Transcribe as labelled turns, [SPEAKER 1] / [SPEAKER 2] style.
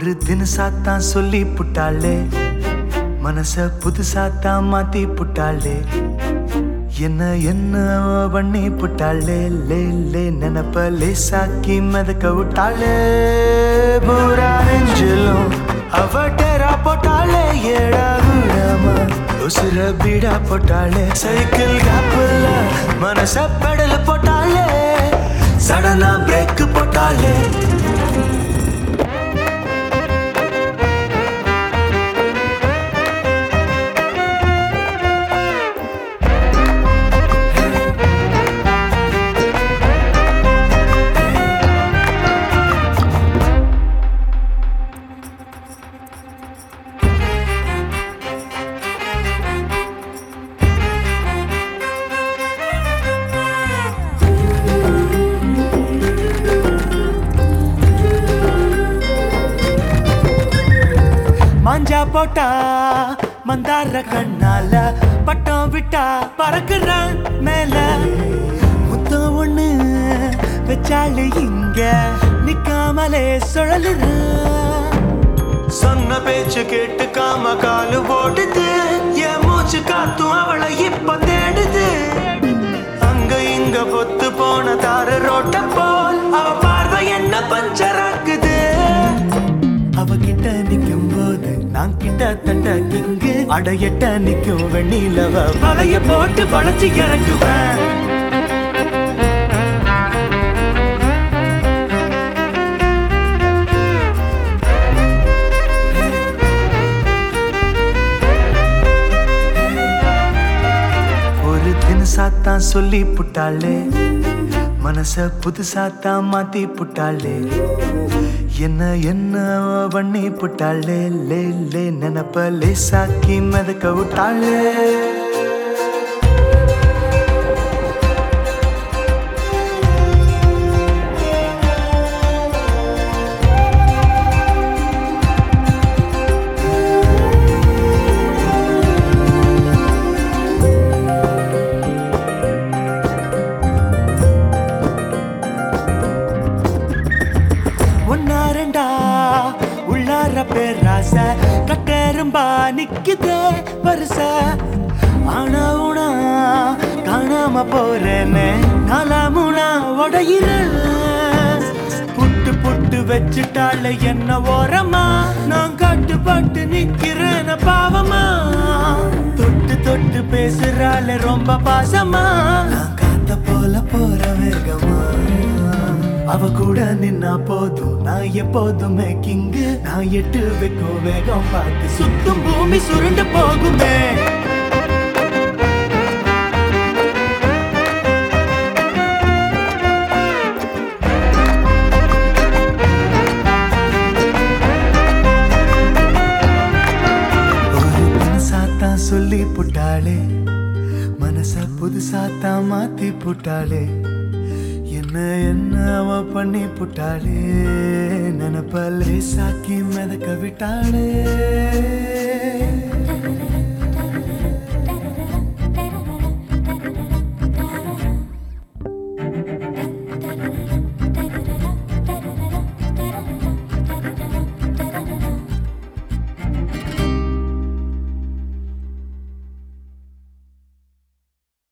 [SPEAKER 1] ஒரு தினசாத்தான் சொல்லி புட்டாளே மனச புதுசாத்தான் மாத்தி புட்டாளே என்ன என்ன அவ பண்ணி புட்டாளே லே லே நினப்ப லேசாக்கி மிதக்க விட்டாளே பூரா நெஞ்சிலும் அவ டேரா போட்டாளே ஏடா விடாம உசுர பீடா போட்டாளே சைக்கிள் கேப்புல மனச பெடல போட்டாளே சடனா பிரேக் போட்டாளே மாஞ்சா போட்டா மந்தார கண்ணால பட்டம் விட்டா பறக்குறான் மேல முத்தம் ஒண்ணு வச்சாளு இங்க நிக்காமலே சுழலுறான் சொன்ன பேச்சு கேட்டு காம காலு ஓடுது என் மூச்சு காத்தும் அவளை இப்ப தேடுது அங்க இங்க பொத்து போன தார ரோட்ட போல் அவ பார்வை என்ன பஞ்சராக்குது அவகிட்ட நிக்கும் போது நான் கிட்ட தட்ட கிங்கு அடையட்ட நிக்கும் வெண்ணிலவ வலைய போட்டு வளைச்சு இறக்குவேன் ஒரு தினசாத்தான் சொல்லி புட்டாளே மனச புதுசாத்தான் மாத்தி புட்டாளே என்ன என்ன அவ பண்ணி புட்டாளே லே லே நினப்ப லேசாக்கி மிதக்க விட்டாளே ஒன்னா ரெண்டா உள்ளார பேராச கட்டெரும்பா நிக்குதே வருச ஆனா உனா காணாம போறேன்னு நாலா மூணா உடையிற புட்டு புட்டு வச்சுட்டால என்ன ஓரமா நான் கட்டுப்பட்டு நிக்கிறேன பாவமா தொட்டு தொட்டு பேசுறாள் ரொம்ப பாசமா நான் காத்த போல போற வேகமா அவ கூட நின்னா போதும் நான் எப்போதுமே கிங்கு நான் எட்டு வைக்கும் வேகம் பார்த்து சுத்தும் பூமி சுருண்டு போகுமே ஒரு மனசாத்தான் சொல்லி புட்டாளே மனச புதுசாத்தான் மாத்தி புட்டாளே என்ன என்ன அவ பண்ணி புட்டாளே நினப்ப லேசாக்கி மிதக்க விட்டாளே